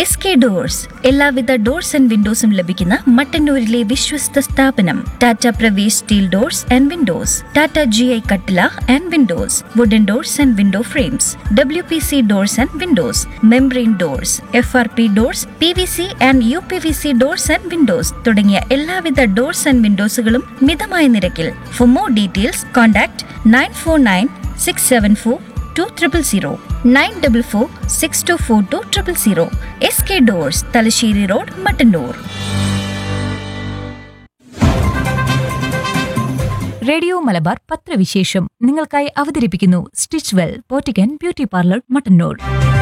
S K doors എല്ലാവിധ doors and വിൻഡോസും ലഭിക്കുന്ന മട്ടന്നൂരിലെ വിശ്വസ്ത സ്ഥാപനം Tata Pravesh steel doors and windows Tata G I കട്ടില and windows wooden doors and window frames W P C doors and windows membrane doors F R P doors P V C and U P V C doors and windows തുടങ്ങിയ എല്ലാവിധ doors and വിൻഡോസുകളും മിതമായ നിരക്കിൽ for more details contact nine four nine six seven four two triple zero nine double four six two four two triple zero S K doors Thalassery road Mattannur radio Malabar പത്രവിശേഷം നിങ്ങൾക്കായി അവതരിപ്പിക്കുന്നു stitch well പോറ്റിക്കൻ beauty parlour Mattannur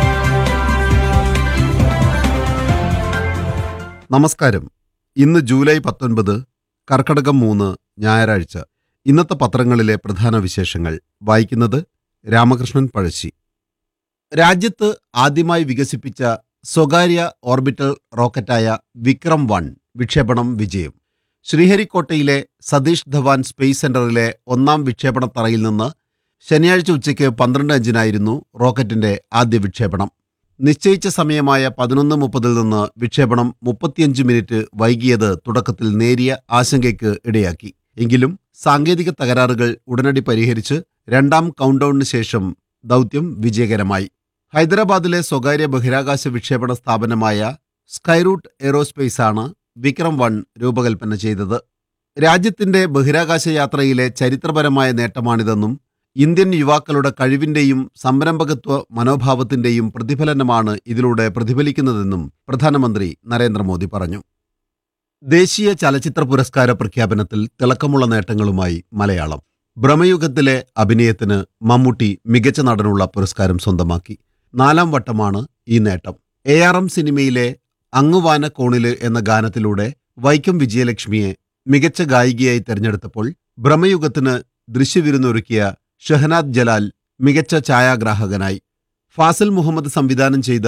നമസ്കാരം ഇന്ന് July പത്തൊൻപത് കർക്കടകം മൂന്ന് ഞായറാഴ്ച ഇന്നത്തെ പത്രങ്ങളിലെ പ്രധാന വിശേഷങ്ങൾ വായിക്കുന്നത് രാമകൃഷ്ണൻ പഴശ്ശി രാജ്യത്ത് ആദ്യമായി വികസിപ്പിച്ച സ്വകാര്യ ഓർബിറ്റൽ റോക്കറ്റായ വിക്രം വൺ വിക്ഷേപണം വിജയം ശ്രീഹരിക്കോട്ടയിലെ സതീഷ് ധവാൻ സ്പേസ് സെന്ററിലെ ഒന്നാം വിക്ഷേപണ തറയിൽ നിന്ന് ശനിയാഴ്ച ഉച്ചയ്ക്ക് പന്ത്രണ്ട് അഞ്ചിനായിരുന്നു റോക്കറ്റിന്റെ ആദ്യ വിക്ഷേപണം നിശ്ചയിച്ച സമയമായ പതിനൊന്ന് മുപ്പതിൽ നിന്ന് വിക്ഷേപണം മുപ്പത്തിയഞ്ച് മിനിറ്റ് വൈകിയത് തുടക്കത്തിൽ നേരിയ ആശങ്കയ്ക്ക് ഇടയാക്കി എങ്കിലും സാങ്കേതിക തകരാറുകൾ ഉടനടി പരിഹരിച്ച് രണ്ടാം കൗണ്ട്ഡൌണിന് ശേഷം ദൗത്യം വിജയകരമായി ഹൈദരാബാദിലെ സ്വകാര്യ ബഹിരാകാശ വിക്ഷേപണ സ്ഥാപനമായ സ്കൈറൂട്ട് എയ്റോസ്പേസ് ആണ് വിക്രം വൺ രൂപകൽപ്പന ചെയ്തത് രാജ്യത്തിന്റെ ബഹിരാകാശ യാത്രയിലെ ചരിത്രപരമായ നേട്ടമാണിതെന്നും ഇന്ത്യൻ യുവാക്കളുടെ കഴിവിന്റെയും സംരംഭകത്വ മനോഭാവത്തിന്റെയും പ്രതിഫലനമാണ് ഇതിലൂടെ പ്രതിഫലിക്കുന്നതെന്നും പ്രധാനമന്ത്രി നരേന്ദ്രമോദി പറഞ്ഞു ദേശീയ ചലച്ചിത്ര പുരസ്കാര പ്രഖ്യാപനത്തിൽ തിളക്കമുള്ള നേട്ടങ്ങളുമായി മലയാളം ഭ്രമയുഗത്തിലെ അഭിനയത്തിന് മമ്മൂട്ടി മികച്ച നടനുള്ള പുരസ്കാരം സ്വന്തമാക്കി നാലാം വട്ടമാണ് ഈ നേട്ടം എ ആർ എം സിനിമയിലെ അങ്ങുവാന കോണില് എന്ന ഗാനത്തിലൂടെ വൈക്കം വിജയലക്ഷ്മിയെ മികച്ച ഗായികയായി തെരഞ്ഞെടുത്തപ്പോൾ ഭ്രമയുഗത്തിന് ദൃശ്യവിരുന്നൊരുക്കിയ ഷഹനാദ് ജലാൽ മികച്ച ഛായാഗ്രാഹകനായി ഫാസിൽ മുഹമ്മദ് സംവിധാനം ചെയ്ത